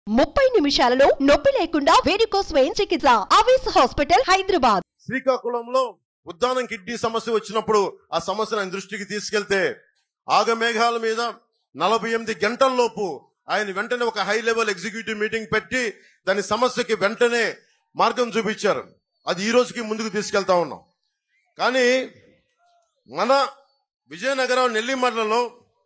ముప్పై నిమిషాలలో నొప్పి లేకుండా వేడికోస్ స్వయం చికిత్స ఆవేశ హాస్పిటల్ హైదరాబాద్ శ్రీకాకుళంలో ఉద్దానం కిడ్నీ సమస్య వచ్చినప్పుడు ఆ సమస్యను ఆయన దృష్టికి తీసుకెళ్తే ఆగమేఘాల మీద నలభై ఎనిమిది గంటల్లోపు ఆయన వెంటనే ఒక హై లెవెల్ ఎగ్జిక్యూటివ్ మీటింగ్ పెట్టి దాని సమస్యకి వెంటనే మార్గం చూపించారు అది ఈ రోజుకి ముందుకు తీసుకెళ్తా ఉన్నాం కానీ మన విజయనగరం నెల్లిమర్లలో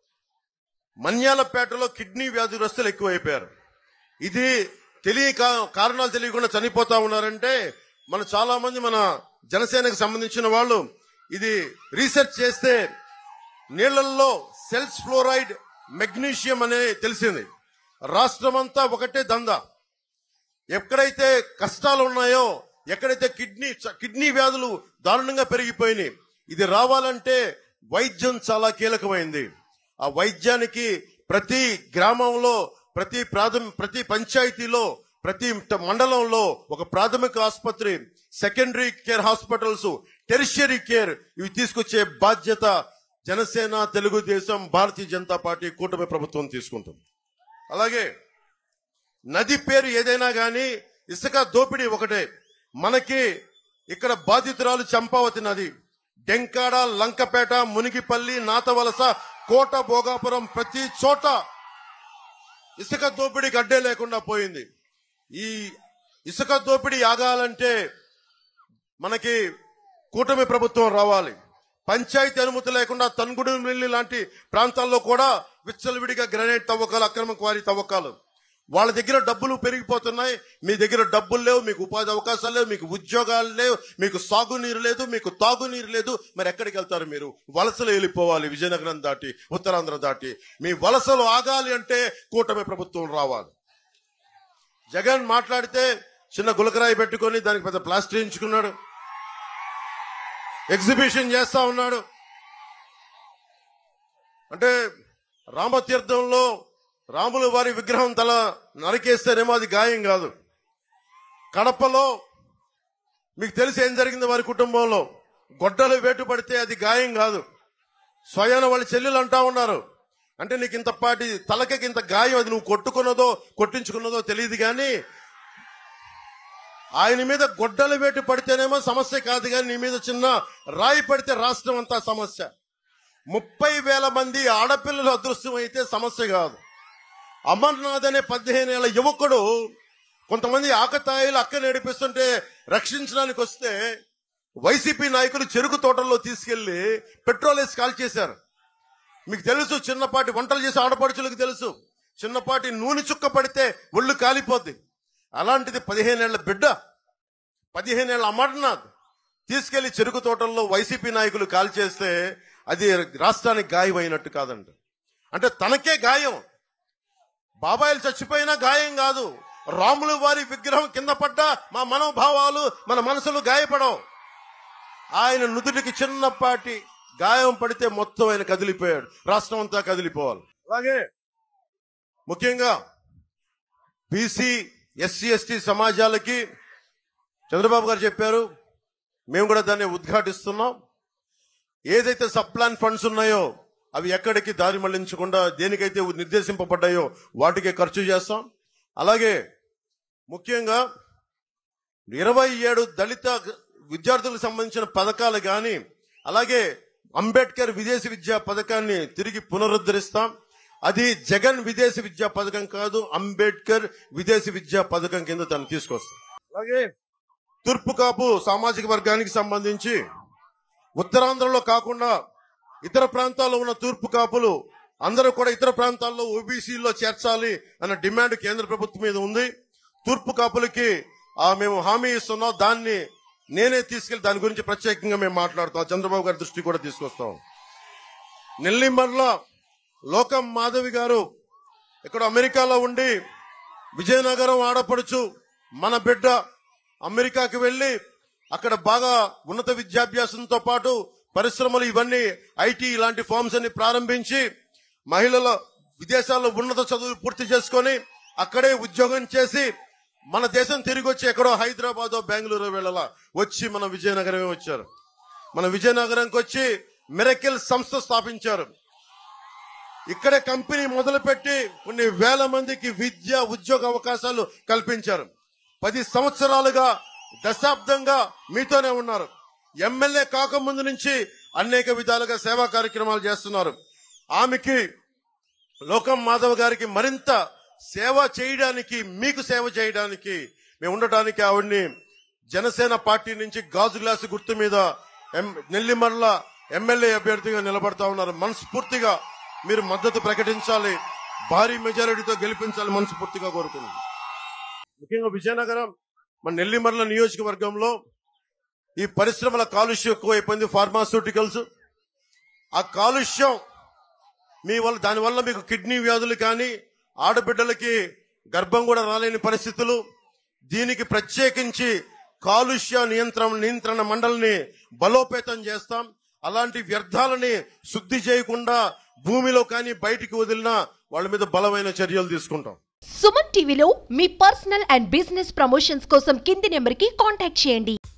మన్యాలపేటలో కిడ్నీ వ్యాధిగ్రస్తులు ఎక్కువైపోయారు ఇది తెలియక కారణాలు తెలియకుండా చనిపోతా ఉన్నారంటే మన చాలా మంది మన జనసేనకు సంబంధించిన వాళ్ళు ఇది రీసెర్చ్ చేస్తే నీళ్లలో సెల్స్ ఫ్లోరైడ్ మెగ్నీషియం అనే తెలిసింది రాష్ట్రమంతా ఒకటే దందా ఎక్కడైతే కష్టాలు ఉన్నాయో ఎక్కడైతే కిడ్నీ కిడ్నీ వ్యాధులు దారుణంగా పెరిగిపోయినాయి ఇది రావాలంటే వైద్యం చాలా కీలకమైంది ఆ వైద్యానికి ప్రతి గ్రామంలో ప్రతి ప్రాథమిక ప్రతి పంచాయతీలో ప్రతి ట- మండలంలో ఒక ప్రాథమిక ఆసుపత్రి secondary care hospitals tertiary care ఇవి తీసుకొచ్చే బాధ్యత జనసేన తెలుగుదేశం భారతీయ జనతా పార్టీ కూటమి ప్రభుత్వం తీసుకుంటుంది అలాగే నది పేరు ఏదైనా గాని ఇసుక దోపిడీ ఒకటే మనకి ఇక్కడ బాధితురాలు చంపావతి నది డెంకాడ లంకపేట మునిగిపల్లి నాతవలస కోట భోగాపురం ప్రతి చోట ఇసుక దోపిడీకి అడ్డే లేకుండా పోయింది ఈ ఇసుక దోపిడీ ఆగాలంటే మనకి కూటమి ప్రభుత్వం రావాలి పంచాయతీ అనుమతి లేకుండా తన్గుడు మిల్లి లాంటి ప్రాంతాల్లో కూడా విచ్చలవిడిగా గ్రానైట్ తవ్వకాలు అక్రమ క్వారీ తవ్వకాలు వాళ్ళ దగ్గర డబ్బులు పెరిగిపోతున్నాయి మీ దగ్గర డబ్బులు లేవు మీకు ఉపాధి అవకాశాలు లేవు మీకు ఉద్యోగాలు లేవు మీకు సాగునీరు లేదు మీకు తాగునీరు లేదు మరి ఎక్కడికి వెళ్తారు మీరు వలసలు వెళ్ళిపోవాలి విజయనగరం దాటి ఉత్తరాంధ్ర దాటి మీ వలసలు ఆగాలి అంటే కూటమి ప్రభుత్వం రావాలి జగన్ మాట్లాడితే చిన్న గులకరాయి పెట్టుకొని దానికి పెద్ద ప్లాస్టర్ ఎంచుకున్నాడు ఎగ్జిబిషన్ చేస్తా ఉన్నాడు అంటే రామతీర్థంలో రాముల వారి విగ్రహం తల నరికేస్తేనేమో అది గాయం కాదు కడపలో మీకు తెలిసి ఏం జరిగింది వారి కుటుంబంలో గొడ్డలు వేటు పడితే అది గాయం కాదు స్వయాన వాళ్ళ చెల్లెలు అంటా ఉన్నారు అంటే నీకు ఇంత పాటి తలకకి ఇంత గాయం అది నువ్వు కొట్టుకున్నదో కొట్టించుకున్నదో తెలియదు కానీ ఆయన మీద గొడ్డల వేటు పడితేనేమో సమస్య కాదు కానీ నీ మీద చిన్న రాయి పడితే రాష్ట్రం అంతా సమస్య ముప్పై వేల మంది ఆడపిల్లలు అదృశ్యం అయితే సమస్య కాదు అమర్నాథ్ అనే పదిహేను ఏళ్ల యువకుడు కొంతమంది ఆకతాయిలు అక్క నడిపిస్తుంటే రక్షించడానికి వస్తే వైసీపీ నాయకులు చెరుకు తోటల్లో తీసుకెళ్లి పెట్రోల్ వేసి కాల్ చేశారు మీకు తెలుసు చిన్నపాటి వంటలు చేసే ఆడపడుచులకు తెలుసు చిన్నపాటి నూనె చుక్క పడితే ఒళ్ళు కాలిపోద్ది అలాంటిది పదిహేనేళ్ల బిడ్డ పదిహేనేళ్ల అమర్నాథ్ తీసుకెళ్లి చెరుకు తోటల్లో వైసీపీ నాయకులు కాల్ చేస్తే అది రాష్ట్రానికి గాయం అయినట్టు కాదంట అంటే తనకే గాయం బాబాయిలు చచ్చిపోయినా గాయం కాదు రాముల వారి విగ్రహం కింద పడ్డా మా మనోభావాలు మన మనసులు గాయపడవు ఆయన నుదుటికి చిన్నపాటి గాయం పడితే మొత్తం ఆయన కదిలిపోయాడు రాష్ట్రం అంతా కదిలిపోవాలి అలాగే ముఖ్యంగా బీసీ ఎస్సీ ఎస్టీ సమాజాలకి చంద్రబాబు గారు చెప్పారు మేము కూడా దాన్ని ఉద్ఘాటిస్తున్నాం ఏదైతే సబ్ ప్లాన్ ఫండ్స్ ఉన్నాయో అవి ఎక్కడికి దారి మళ్లించకుండా దేనికైతే నిర్దేశింపబడ్డాయో వాటికే ఖర్చు చేస్తాం అలాగే ముఖ్యంగా ఇరవై ఏడు దళిత విద్యార్థులకు సంబంధించిన పథకాలు కానీ అలాగే అంబేద్కర్ విదేశీ విద్యా పథకాన్ని తిరిగి పునరుద్ధరిస్తాం అది జగన్ విదేశీ విద్యా పథకం కాదు అంబేద్కర్ విదేశీ విద్యా పథకం కింద దాన్ని తీసుకొస్తాం అలాగే తూర్పు కాపు సామాజిక వర్గానికి సంబంధించి ఉత్తరాంధ్రలో కాకుండా ఇతర ప్రాంతాల్లో ఉన్న తూర్పు కాపులు అందరూ కూడా ఇతర ప్రాంతాల్లో ఓబీసీలో చేర్చాలి అన్న డిమాండ్ కేంద్ర ప్రభుత్వం మీద ఉంది తూర్పు కాపులకి ఆ మేము హామీ ఇస్తున్నాం దాన్ని నేనే తీసుకెళ్లి దాని గురించి ప్రత్యేకంగా మేము మాట్లాడుతాం చంద్రబాబు గారి దృష్టి కూడా తీసుకొస్తాం నెల్లిమర్ల లోకం మాధవి గారు ఇక్కడ అమెరికాలో ఉండి విజయనగరం ఆడపడుచు మన బిడ్డ అమెరికాకి వెళ్లి అక్కడ బాగా ఉన్నత విద్యాభ్యాసంతో పాటు పరిశ్రమలు ఇవన్నీ ఐటీ ఇలాంటి ఫార్మ్స్ అన్ని ప్రారంభించి మహిళల విదేశాల్లో ఉన్నత చదువులు పూర్తి చేసుకొని అక్కడే ఉద్యోగం చేసి మన దేశం తిరిగి వచ్చి ఎక్కడో హైదరాబాద్ బెంగళూరు వెళ్ళాల వచ్చి మన విజయనగరమే వచ్చారు మన విజయనగరంకి వచ్చి మిరకిల్ సంస్థ స్థాపించారు ఇక్కడే కంపెనీ మొదలుపెట్టి కొన్ని వేల మందికి విద్య ఉద్యోగ అవకాశాలు కల్పించారు పది సంవత్సరాలుగా దశాబ్దంగా మీతోనే ఉన్నారు ఎమ్మెల్యే కాకముందు నుంచి అనేక విధాలుగా సేవా కార్యక్రమాలు చేస్తున్నారు ఆమెకి లోకం మాధవ్ గారికి మరింత సేవ చేయడానికి మీకు సేవ చేయడానికి మేము ఉండటానికి ఆవిడ్ని జనసేన పార్టీ నుంచి గాజు గ్లాసు గుర్తు మీద ఎం- నెల్లిమర్ల ఎమ్మెల్యే అభ్యర్థిగా నిలబడతా ఉన్నారు మనస్ఫూర్తిగా మీరు మద్దతు ప్రకటించాలి భారీ మెజారిటీతో గెలిపించాలి మనస్ఫూర్తిగా కోరుకున్నాను ముఖ్యంగా విజయనగరం మన నెల్లిమర్ల నియోజకవర్గంలో ఈ పరిశ్రమల కాలుష్యం ఎక్కువైపోయింది ఫార్మాస్యూటికల్స్ ఆ కాలుష్యం మీ వల్ల దానివల్ల మీకు కిడ్నీ వ్యాధులు కానీ ఆడబిడ్డలకి గర్భం కూడా రాలేని పరిస్థితులు దీనికి ప్రత్యేకించి కాలుష్య నియంత్రణ నియంత్రణ మండలిని బలోపేతం చేస్తాం అలాంటి వ్యర్థాలని శుద్ధి చేయకుండా భూమిలో కానీ బయటికి వదిలినా వాళ్ళ మీద బలమైన చర్యలు తీసుకుంటాం సుమన్ టీవీలో మీ పర్సనల్ అండ్ బిజినెస్ ప్రమోషన్స్ కోసం కింది నెంబర్ కి కాంటాక్ట్ చేయండి